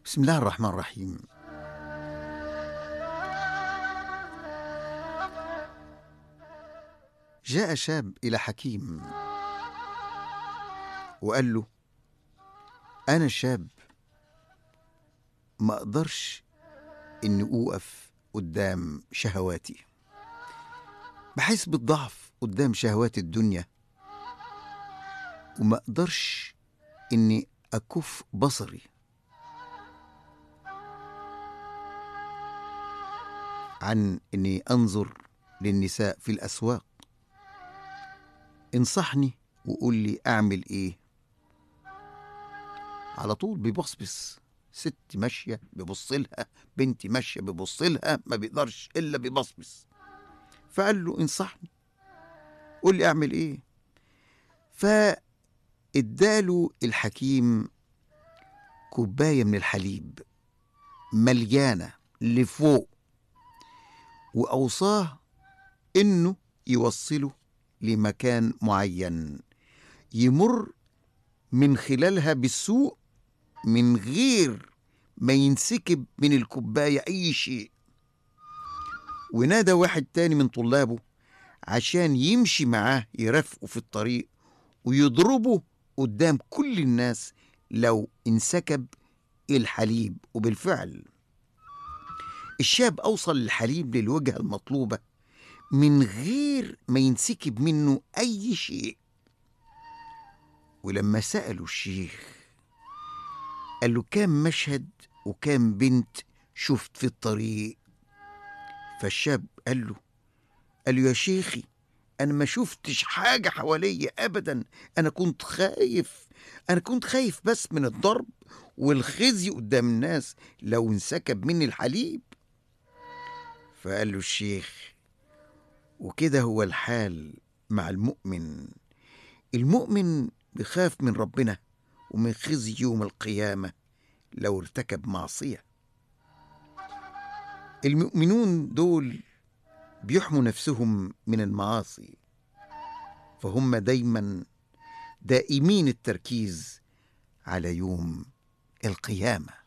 بسم الله الرحمن الرحيم جاء شاب إلى حكيم وقال له أنا شاب ما أقدرش إني أوقف قدام شهواتي بحس بالضعف قدام شهوات الدنيا وما أقدرش إني أكف بصري عن إني أنظر للنساء في الأسواق انصحني وقول لي أعمل إيه على طول بيبصبص ست ماشية بيبص لها بنت ماشية بيبص لها ما بيقدرش إلا بيبصبص فقال له انصحني قول لي أعمل إيه فاداله الحكيم كوباية من الحليب مليانة لفوق وأوصاه إنه يوصله لمكان معين يمر من خلالها بالسوق من غير ما ينسكب من الكوباية أي شيء ونادى واحد تاني من طلابه عشان يمشي معاه يرافقه في الطريق ويضربه قدام كل الناس لو انسكب الحليب وبالفعل الشاب أوصل الحليب للوجهة المطلوبة من غير ما ينسكب منه أي شيء ولما سألوا الشيخ قال له كام مشهد وكام بنت شفت في الطريق فالشاب قال له قال له يا شيخي أنا ما شفتش حاجة حواليا أبدا أنا كنت خايف أنا كنت خايف بس من الضرب والخزي قدام الناس لو انسكب مني الحليب فقال له الشيخ وكده هو الحال مع المؤمن المؤمن بيخاف من ربنا ومن خزي يوم القيامة لو ارتكب معصية المؤمنون دول بيحموا نفسهم من المعاصي فهم دايما دائمين التركيز على يوم القيامه